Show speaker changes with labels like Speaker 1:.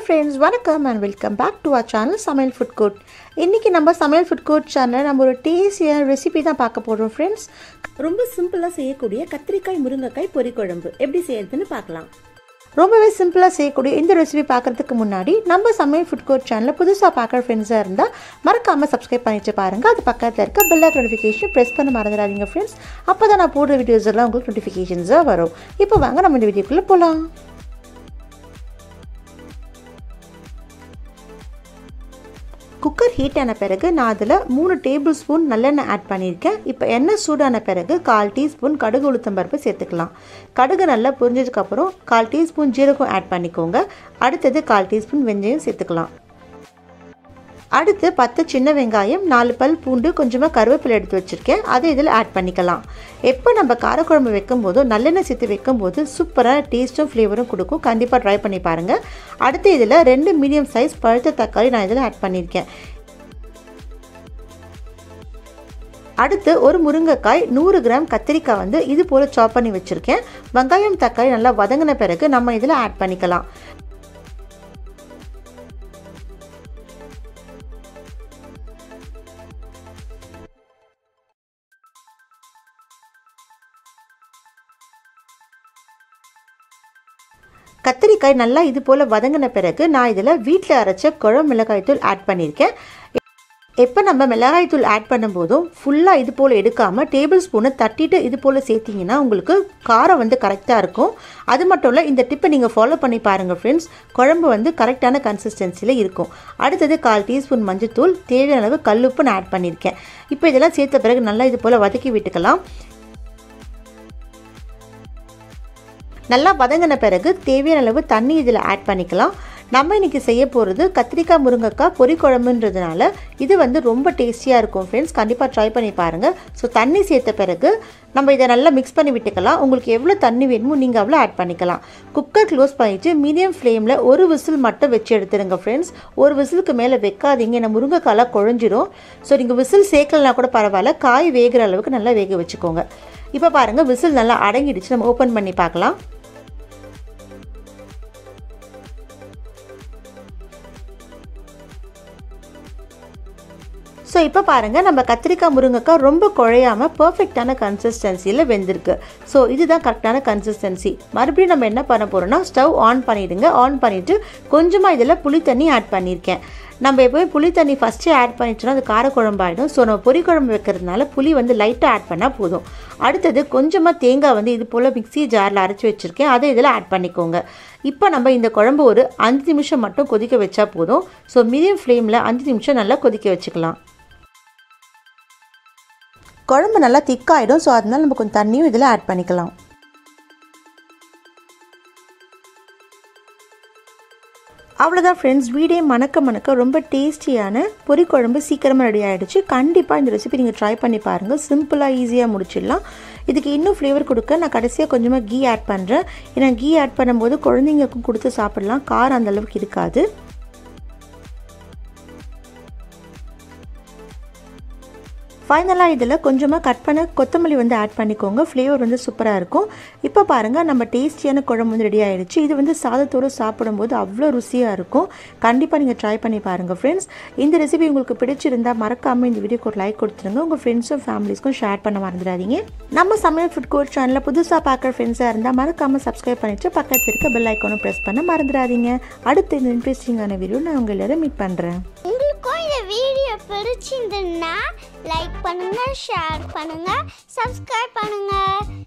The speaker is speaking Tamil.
Speaker 1: ஃப்ரெண்ட்ஸ் வணக்கம் and welcome back to our channel சமையல் ஃபுட் கோர்ட் இன்றைக்கி நம்ம சமையல் ஃபுட் கோர்ட் சேனலில் நம்ம ஒரு டேஸ்டியான ரெசிபி தான் பார்க்க போகிறோம் ஃப்ரெண்ட்ஸ்
Speaker 2: ரொம்ப சிம்பிளாக செய்யக்கூடிய கத்திரிக்காய் முருங்கைக்காய் பொரிக்குழம்பு எப்படி செய்யறதுன்னு பார்க்கலாம்
Speaker 1: ரொம்பவே சிம்பிளாக செய்யக்கூடிய இந்த ரெசிபி பார்க்குறதுக்கு முன்னாடி நம்ம சமையல் ஃபுட் கோர்ட் சேனலில் புதுசாக பார்க்குற ஃப்ரெண்ட்ஸாக இருந்தால் மறக்காமல் சப்ஸ்கிரைப் பண்ணிட்டு பாருங்கள் அது பக்கத்தில் இருக்க பெல் நோட்டிஃபிகேஷன் ப்ரெஸ் பண்ண மறந்துடாதீங்க ஃப்ரெண்ட்ஸ் அப்போ தான் நான் போடுற வீடியோஸ் எல்லாம் உங்களுக்கு நோட்டிஃபிகேஷன்ஸாக வரும் இப்போ வாங்க நம்ம இந்த வீடியோக்குள்ளே போகலாம் குக்கர் ஹீட் ஆன பிறகு நான் அதில் மூணு டேபிள் ஸ்பூன் நல்லெண்ணெய் ஆட் பண்ணியிருக்கேன் இப்போ எண்ணெய் சூடான பிறகு கால் டீஸ்பூன் கடுகு உளுத்தம் பருப்பு சேர்த்துக்கலாம் கடுகு நல்லா புரிஞ்சதுக்கப்புறம் கால் டீஸ்பூன் ஜீரகம் ஆட் பண்ணிக்கோங்க அடுத்தது கால் டீஸ்பூன் வெந்தயம் சேர்த்துக்கலாம் அடுத்து பத்து சின்ன வெங்காயம் நாலு பல் பூண்டு கொஞ்சமாக கருவேப்பிலை எடுத்து வச்சுருக்கேன் அதை இதில் ஆட் பண்ணிக்கலாம் எப்போ நம்ம காரக்குழம்பு வைக்கும் போதும் நல்லெண்ணெய் சேர்த்து வைக்கும்போது சூப்பரான டேஸ்ட்டும் ஃப்ளேவரும் கொடுக்கும் கண்டிப்பாக ட்ரை பண்ணி பாருங்கள் அடுத்து இதில் ரெண்டு மீடியம் சைஸ் பழுத்த தக்காளி நான் இதில் ஆட் பண்ணியிருக்கேன் அடுத்து ஒரு முருங்கைக்காய் நூறு கிராம் கத்திரிக்காய் வந்து இது போல் சாப் பண்ணி வச்சுருக்கேன் வெங்காயம் தக்காளி நல்லா வதங்கின பிறகு நம்ம இதில் ஆட் பண்ணிக்கலாம் கத்திரிக்காய் நல்லா இது போல் வதங்கின பிறகு நான் இதில் வீட்டில் அரைச்ச குழம்பு மிளகாய்த்தூள் ஆட் பண்ணியிருக்கேன் எப்போ நம்ம மிளகாய்த்தூள் ஆட் பண்ணும்போதும் ஃபுல்லாக இது போல் எடுக்காமல் டேபிள் ஸ்பூனை தட்டிட்டு இது போல் சேர்த்திங்கன்னா உங்களுக்கு காரம் வந்து கரெக்டாக இருக்கும் அது மட்டும் இல்லை இந்த டிப்பை நீங்கள் ஃபாலோ பண்ணி பாருங்கள் ஃப்ரெண்ட்ஸ் குழம்பு வந்து கரெக்டான கன்சிஸ்டன்சியில் இருக்கும் அடுத்தது கால் டீஸ்பூன் மஞ்சத்தூள் தேவையான அளவு கல்லுப்பு நான் ஆட் பண்ணியிருக்கேன் இப்போ இதெல்லாம் சேர்த்த பிறகு நல்லா இது போல் வதக்கி விட்டுக்கலாம் நல்லா வதங்கின பிறகு தேவையான அளவு தண்ணி இதில் ஆட் பண்ணிக்கலாம் நம்ம இன்றைக்கி செய்ய போகிறது கத்திரிக்காய் முருங்கைக்காய் பொரி குழம்புன்றதுனால இது வந்து ரொம்ப டேஸ்டியாக இருக்கும் ஃப்ரெண்ட்ஸ் கண்டிப்பாக ட்ரை பண்ணி பாருங்கள் ஸோ தண்ணி சேர்த்த பிறகு நம்ம இதை நல்லா மிக்ஸ் பண்ணி விட்டுக்கலாம் உங்களுக்கு எவ்வளோ தண்ணி வேணுமோ நீங்கள் அவ்வளோ ஆட் பண்ணிக்கலாம் குக்கர் க்ளோஸ் பண்ணிவிட்டு மீடியம் ஃப்ளேமில் ஒரு விசில் மட்டும் வச்சு எடுத்துருங்க ஃப்ரெண்ட்ஸ் ஒரு விசிலுக்கு மேலே வைக்காதீங்க ஏன்னா முருங்கைக்காலாம் குழஞ்சிரும் ஸோ நீங்கள் விசில் சேர்க்கலனா கூட பரவாயில்ல காய் வேகிற அளவுக்கு நல்லா வேக வச்சுக்கோங்க இப்போ பாருங்கள் விசில் நல்லா அடங்கிடுச்சு நம்ம ஓப்பன் பண்ணி பார்க்கலாம் ஸோ இப்போ பாருங்கள் நம்ம கத்திரிக்காய் முருங்கைக்காய் ரொம்ப குழையாமல் பர்ஃபெக்டான கன்சிஸ்டன்சியில் வெந்திருக்கு ஸோ இதுதான் கரெக்டான கன்சிஸ்டன்சி மறுபடியும் நம்ம என்ன பண்ண போகிறோம்னா ஸ்டவ் ஆன் பண்ணிவிடுங்க ஆன் பண்ணிவிட்டு கொஞ்சமாக இதில் புளி தண்ணி ஆட் பண்ணியிருக்கேன் நம்ம எப்போயும் புளி தண்ணி ஃபஸ்ட்டு ஆட் பண்ணிட்டோம்னா அது காரக்குழம்பாயிடும் ஸோ நம்ம பொரி குழம்பு வைக்கிறதுனால புளி வந்து லைட்டாக ஆட் பண்ணால் போதும் அடுத்தது கொஞ்சமாக தேங்காய் வந்து இது போல் மிக்சி ஜாரில் அரைச்சி வச்சுருக்கேன் அதை இதில் ஆட் பண்ணிக்கோங்க இப்போ நம்ம இந்த குழம்பு ஒரு அஞ்சு நிமிஷம் மட்டும் கொதிக்க வச்சா போதும் ஸோ மீடியம் ஃப்ளேமில் அஞ்சு நிமிஷம் நல்லா கொதிக்க வச்சுக்கலாம் குழம்பு நல்லா திக்காயிடும் ஸோ அதனால நம்ம கொஞ்சம் தண்ணியும் இதில் ஆட் பண்ணிக்கலாம் அவ்வளோதான் ஃப்ரெண்ட்ஸ் வீடே மணக்க மணக்க ரொம்ப டேஸ்டியான பொரி குழம்பு சீக்கிரமாக ரெடி ஆகிடுச்சு கண்டிப்பாக இந்த ரெசிபி நீங்கள் ட்ரை பண்ணி பாருங்கள் சிம்பிளாக ஈஸியாக முடிச்சிடலாம் இதுக்கு இன்னும் ஃப்ளேவர் கொடுக்க நான் கடைசியாக கொஞ்சமாக கீ ஆட் பண்ணுறேன் ஏன்னா கீ ஆட் பண்ணும்போது குழந்தைங்களுக்கும் கொடுத்து சாப்பிடலாம் காரம் அந்தளவுக்கு இருக்காது ஃபைனலாக இதில் கொஞ்சமாக கட் பண்ண கொத்தமல்லி வந்து ஆட் பண்ணிக்கோங்க ஃப்ளேவர் வந்து சூப்பராக இருக்கும் இப்போ பாருங்கள் நம்ம டேஸ்டியான குழம்பு வந்து ரெடி ஆகிடுச்சு இது வந்து சாதத்தோடு சாப்பிடும்போது அவ்வளோ ருசியாக இருக்கும் கண்டிப்பாக நீங்கள் ட்ரை பண்ணி பாருங்கள் ஃப்ரெண்ட்ஸ் இந்த ரெசிபி உங்களுக்கு பிடிச்சிருந்தால் மறக்காமல் இந்த வீடியோக்கு ஒரு லைக் கொடுத்துருங்க உங்கள் ஃப்ரெண்ட்ஸும் ஃபேமிலிஸ்க்கும் ஷேர் பண்ண மறந்துடாதீங்க நம்ம சமையல் ஃபுட் கோர்ட் சேனலில் புதுசாக பார்க்குற ஃப்ரெண்ட்ஸாக இருந்தால் மறக்காமல் சப்ஸ்கிரைப் பண்ணிவிட்டு பக்கத்தில் இருக்க பெல் ஐக்கானும் ப்ரெஸ் பண்ண மறந்துடாதீங்க அடுத்த இந்த இன்ட்ரெஸ்டிங்கான வீடியோ நான் உங்கள் எல்லாரும் மீட் பண்ணுறேன்
Speaker 3: உங்களுக்கும் இந்த வீடியோ பிடிச்சிருந்ததுன்னா லைக் பண்ணுங்க ஷேர் பண்ணுங்க சப்ஸ்கிரைப் பண்ணுங்க